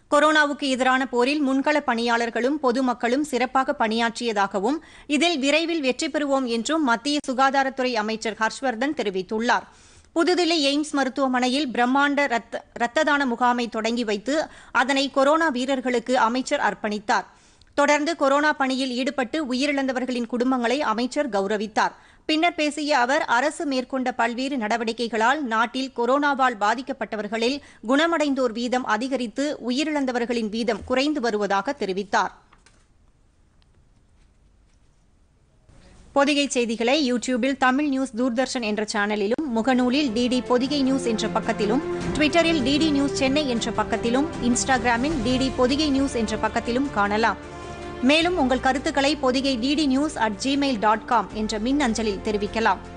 கொரோனாவுக்கு எதிரான போரில் முன்கள பணியாளர்களும் பொதுமக்களும் சிறப்பாக பணியாற்றியதாகவும் இதில் விரைவில் வெற்றி பெறுவோம் என்றும் மத்திய சுகாதாரத்துறை அமைச்சர் ஹர்ஷ்வர்தன் தெரிவித்துள்ளார் புதுதில்லி எய்ம்ஸ் மருத்துவமனையில் பிரம்மாண்ட ரத்த ரத்த தான முகாமை தொடங்கி வைத்து அதனை கொரோனா வீரர்களுக்கு அமைச்சர் அர்ப்பணித்தார் தொடர்ந்து கொரோனா பணியில் ஈடுபட்டு உயிரிழந்தவர்களின் குடும்பங்களை அமைச்சர் கௌரவித்தார் பின்னர் பேசிய அவர் அரசு மேற்கொண்ட பல்வேறு நடவடிக்கைகளால் நாட்டில் கொரோனாவால் பாதிக்கப்பட்டவர்களில் குணமடைந்தோர் வீதம் அதிகரித்து உயிரிழந்தவர்களின் வீதம் குறைந்து வருவதாக தெரிவித்தார் பொதிகை செய்திகளை யூடியூபில் தமிழ் நியூஸ் தூர்தர்ஷன் என்ற சேனலிலும் முகநூலில் டிடி பொதிகை நியூஸ் என்ற பக்கத்திலும் ட்விட்டரில் டிடி நியூஸ் சென்னை என்ற பக்கத்திலும் இன்ஸ்டாகிராமில் டிடி பொதிகை நியூஸ் என்ற பக்கத்திலும் காணலாம் மேலும் உங்கள் கருத்துக்களை Pothigai DD news at Gmail dot com என்ற மின் அஞ்சலில் தெரிவிக்கலாம்